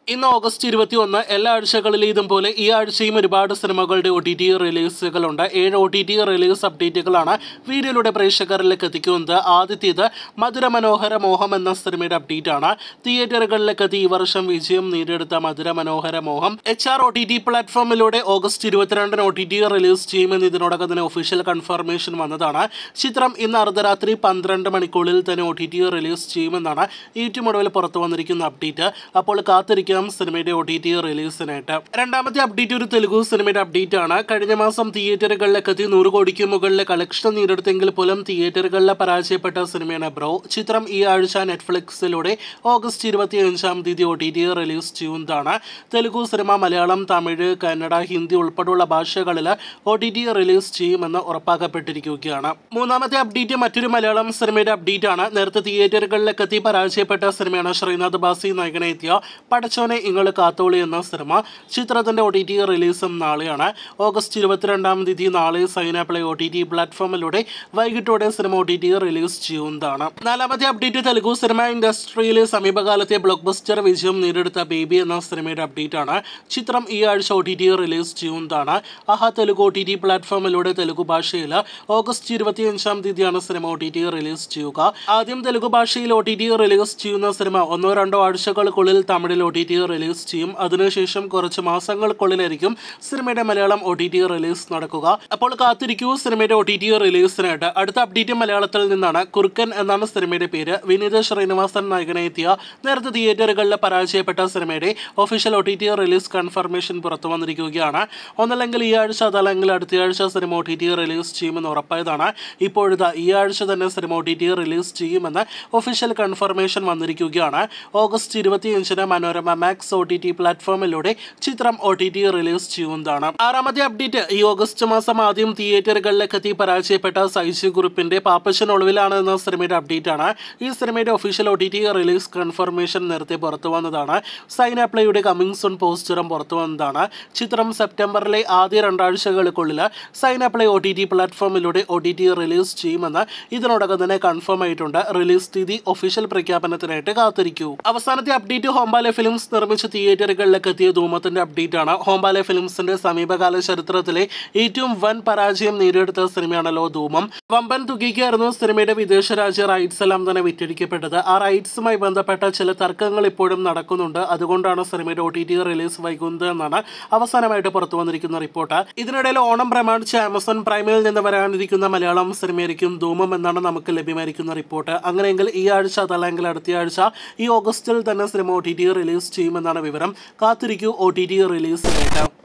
ഇന്ന് ഓഗസ്റ്റ് ഇരുപത്തി ഒന്ന് എല്ലാ ആഴ്ചകളിലും ഇതും പോലെ ഈ ആഴ്ചയും ഒരുപാട് സിനിമകളുടെ ഒ ടി ടി റിലീസുകളുണ്ട് ഏഴ് ഒ ടി ടി റിലീസ് അപ്ഡേറ്റുകളാണ് വീഡിയോയിലൂടെ പ്രേക്ഷകരിലേക്ക് എത്തിക്കുന്നത് ആദ്യത്തേത് മധുര മനോഹര മോഹം എന്ന സിനിമയുടെ അപ്ഡേറ്റ് ആണ് തിയേറ്ററുകളിലേക്ക് എത്തി ഈ വർഷം വിജയം നേടിയെടുത്ത Madhura Manohara Moham H R O T T പ്ലാറ്റ്ഫോമിലൂടെ ഓഗസ്റ്റ് ഇരുപത്തിരണ്ടിന് ഒ ടി ടി റിലീസ് ചെയ്യുമെന്ന് ഇതിനോടകം തന്നെ ഒഫീഷ്യൽ കൺഫർമേഷൻ വന്നതാണ് ചിത്രം ഇന്ന് അർദ്ധരാത്രി പന്ത്രണ്ട് മണിക്കൂറിൽ തന്നെ ഒ ടി ടി റിലീസ് ചെയ്യുമെന്നാണ് ഏറ്റവും ഒടുവിൽ പുറത്തു വന്നിരിക്കുന്ന അപ്ഡേറ്റ് അപ്പോൾ കാത്തിരിക്കാം സിനിമയുടെ ഒ ടി ടി റിലീസിനായിട്ട് രണ്ടാമത്തെ അപ്ഡേറ്റ് ഒരു തെലുഗു സിനിമയുടെ അപ്ഡേറ്റ് ആണ് കഴിഞ്ഞ മാസം തിയേറ്ററുകളിലേക്ക് എത്തി നൂറ് കോടിക്ക് മുകളിലെ കളക്ഷൻ നേടിയെടുത്തെങ്കിൽ പോലും തിയേറ്ററുകളിലെ പരാജയപ്പെട്ട സിനിമയാണ് ബ്രോ ചിത്രം ഈ ആഴ്ച നെറ്റ്ഫ്ലിക്സിലൂടെ ഓഗസ്റ്റ് ഇരുപത്തി അഞ്ചാം തീയതി ഒ ടി ടി റിലീസ് ചെയ്യുന്നതാണ് തെലുഗു സിനിമ മലയാളം തമിഴ് കന്നഡ ഹിന്ദി ഉൾപ്പെടെയുള്ള ഭാഷകളിൽ ഒ ടി ടി റിലീസ് ചെയ്യുമെന്ന് ഉറപ്പാക്കപ്പെട്ടിരിക്കുകയാണ് മൂന്നാമത്തെ അപ്ഡേറ്റ് മറ്റൊരു മലയാളം സിനിമയുടെ അപ്ഡേറ്റ് ആണ് നേരത്തെ തിയേറ്ററുകളിലേക്ക് എത്തി പരാജയപ്പെട്ട സിനിമയാണ് ശ്രീനാഥ് ബാസി നായകനെ എത്തിയ പടച്ചോനെ ഇങ്ങള് കാത്തോളി എന്ന സിനിമ ചിത്രത്തിന്റെ ഒ ടി ടി റിലീസും നാളെയാണ് ഓഗസ്റ്റ് ഇരുപത്തിരണ്ടാം തീയതി നാളെ Saina Play O T T പ്ലാറ്റ്ഫോമിലൂടെ വൈകിട്ടോടെ cinema O T T release ചെയ്യുന്നതാണ് നാലാമത്തെ അപ്ഡേറ്റ് തെലുഗു സിനിമ ഇൻഡസ്ട്രിയിലെ സമീപകാലത്തെ ബ്ലോക്ക് ബസ്റ്റർ വിജയം നേടിയെടുത്ത ബേബി എന്ന സിനിമയുടെ അപ്ഡേറ്റ് ആണ് ചിത്രം ഈ ആഴ്ച ഒ ടി ടി റിലീസ് ചെയ്യുന്നതാണ് Aha Telugu O T T പ്ലാറ്റ്ഫോമിലൂടെ തെലുഗു ഭാഷയിൽ ഓഗസ്റ്റ് ഇരുപത്തിയഞ്ചാം തീയതിയാണ് cinema O T T release ചെയ്യുക ആദ്യം തെലുഗു ഭാഷയിൽ ഒ ടി ടി റിലീസ് ചെയ്യുന്ന സിനിമ ഒന്നോ രണ്ടോ ആഴ്ചകൾക്കുള്ളിൽ തമിഴിൽ ഒ ടി ടി റിലീസ് ചെയ്യും അതിനുശേഷം കുറച്ച് മാസങ്ങൾക്കുള്ളിലായിരിക്കും സിനിമയുടെ Malayalam O T T release നടക്കുക അപ്പോൾ കാത്തിരിക്കൂ സിനിമയുടെ ഒ ടി ടി റിലീസിനായിട്ട് അടുത്ത അപ്ഡേറ്റ് മലയാളത്തിൽ നിന്നാണ് കുറുക്കൻ എന്നാണ് സിനിമയുടെ പേര് വിനീത് ശ്രീനിവാസൻ നായകനെ എത്തിയ നേരത്തെ തിയേറ്ററുകളിൽ പരാജയപ്പെട്ട സിനിമയുടെ official O T T release confirmation പുറത്തു വന്നിരിക്കുകയാണ് ഒന്നല്ലെങ്കിൽ ഈ ആഴ്ച അതല്ലെങ്കിൽ അടുത്ത ആഴ്ച cinema O T T release ചെയ്യുമെന്ന് ഉറപ്പായതാണ് ഇപ്പോഴിതാ ഈ ആഴ്ച തന്നെ cinema O T T release ചെയ്യുമെന്ന് ഒഫീഷ്യൽ കൺഫർമേഷൻ വന്നിരിക്കുകയാണ് ഓഗസ്റ്റ് ഇരുപത്തിയഞ്ചിന് Manorama Max O T T പ്ലാറ്റ്ഫോമിലൂടെ ചിത്രം ഒ ടി ടി റിലീസ് ചെയ്യുന്നതാണ് ആറാമത്തെ അപ്ഡേറ്റ് ഈ ഓഗസ്റ്റ് മാസം ആദ്യം തിയേറ്ററുകളിലേക്ക് എത്തി പരാജയപ്പെട്ട സൈജു ഗ്രൂപ്പിന്റെ പാപ്പച്ചൻ ഒളിവിലാണ് എന്ന സിനിമയുടെ അപ്ഡേറ്റ് ആണ് ഈ സിനിമയുടെ official O T T release confirmation നേരത്തെ പുറത്തു വന്നതാണ് സൈന പ്ലേയുടെ കമ്മിങ് സൂൺ പോസ്റ്ററും പുറത്തു വന്നതാണ് ചിത്രം സെപ്റ്റംബറിലെ ആദ്യ രണ്ടാഴ്ചകൾക്കുള്ളിൽ Saina Play O T T പ്ലാറ്റ്ഫോമിലൂടെ ഒ ടി ടി റിലീസ് ചെയ്യുമെന്ന് ഇതിനോടകം തന്നെ കൺഫേം ആയിട്ടുണ്ട് റിലീസ് തീയതി ഒഫീഷ്യൽ പ്രഖ്യാപനത്തിനായിട്ട് കാത്തിരിക്കൂ അവസാനത്തെ അപ്ഡേറ്റ് ഹോംബാലെ ഫിലിംസ് നിർമ്മിച്ച തിയേറ്ററുകളിലേക്ക് എത്തിയ ധൂമത്തിന്റെ അപ്ഡേറ്റ് ആണ് ഹോംബാലെ ഫിലിംസിന്റെ സമീപകാല ചരിത്രത്തിലെ ഏറ്റവും വൻ പരാജയം നേടിയെടുത്ത സിനിമയാണല്ലോ ധൂമം വമ്പൻ തുകയ്ക്കായിരുന്നു സിനിമയുടെ വിദേശ രാജ്യ റൈറ്റ്സ് എല്ലാം തന്നെ വിറ്റഴിക്കപ്പെട്ടത് ആ റൈറ്റ്സുമായി ബന്ധപ്പെട്ട ചില തർക്കങ്ങൾ ഇപ്പോഴും നടക്കുന്നുണ്ട് അതുകൊണ്ടാണ് സിനിമയുടെ ഒ ടി ടി റിലീസ് വൈകുന്നത് എന്നാണ് അവസാനമായിട്ട് പുറത്തു വന്നിരിക്കുന്ന റിപ്പോർട്ട് ഇതിനിടയിൽ ഓണം പ്രമാണിച്ച് ആമസോൺ പ്രൈമിൽ നിന്ന് വരാനിരിക്കുന്ന മലയാളം സിനിമയായിരിക്കും ധൂമം എന്നാണ് നമുക്ക് ലഭ്യമായിരിക്കുന്ന റിപ്പോർട്ട് അങ്ങനെയെങ്കിൽ ഈ ആഴ്ച അതല്ലെങ്കിൽ അടുത്ത ആഴ്ച ഈ ഓഗസ്റ്റിൽ തന്നെ cinema O T T release ചെയ്യുമെന്നാണ് വിവരം കാത്തിരിക്കൂ ഒ ടി ടി റിലീസിനായിട്ട്